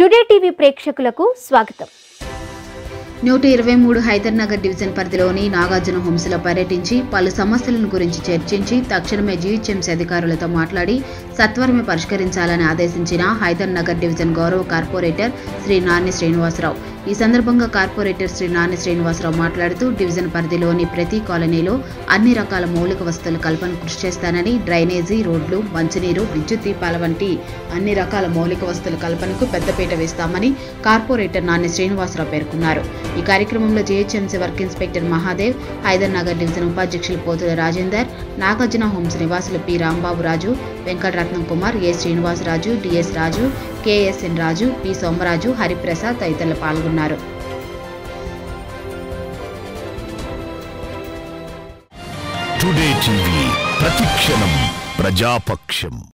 today TV ప్రేక్షకులకు స్వాగతం నూట ఇరవై మూడు హైదర్ నగర్ డివిజన్ పరిధిలోని నాగార్జున హోమ్స్లో పర్యటించి పలు సమస్యలను గురించి చర్చించి తక్షణమే జీహెచ్ఎంసీ అధికారులతో మాట్లాడి సత్వరమే పరిష్కరించాలని ఆదేశించిన హైదర్ నగర్ డివిజన్ గౌరవ కార్పొరేటర్ శ్రీ నాని శ్రీనివాసరావు ఈ సందర్భంగా కార్పొరేటర్ శ్రీ నాని శ్రీనివాసరావు మాట్లాడుతూ డివిజన్ పరిధిలోని ప్రతి కాలనీలో అన్ని రకాల మౌలిక వసతుల కల్పన కృషి చేస్తానని డ్రైనేజీ రోడ్లు మంచినీరు విద్యుత్ దీపాల వంటి అన్ని రకాల మౌలిక వసతుల కల్పనకు పెద్దపీట వేస్తామని కార్పొరేటర్ నాని శ్రీనివాసరావు పేర్కొన్నారు ఈ కార్యక్రమంలో G H M C work inspector Mahadev Hyder Nagar division ఉపాధ్యక్షులు పోతుల రాజేందర్ నాగార్జున హోమ్స్ నివాసులు P Rambabu Raju Venkataratnam Kumar A Srinivasaraju D S Raju K S N Raju P Somaraju Hariprasad తదితరులు పాల్గొన్నారు టుడే టీవీ ప్రతిక్షణం ప్రజాపక్షం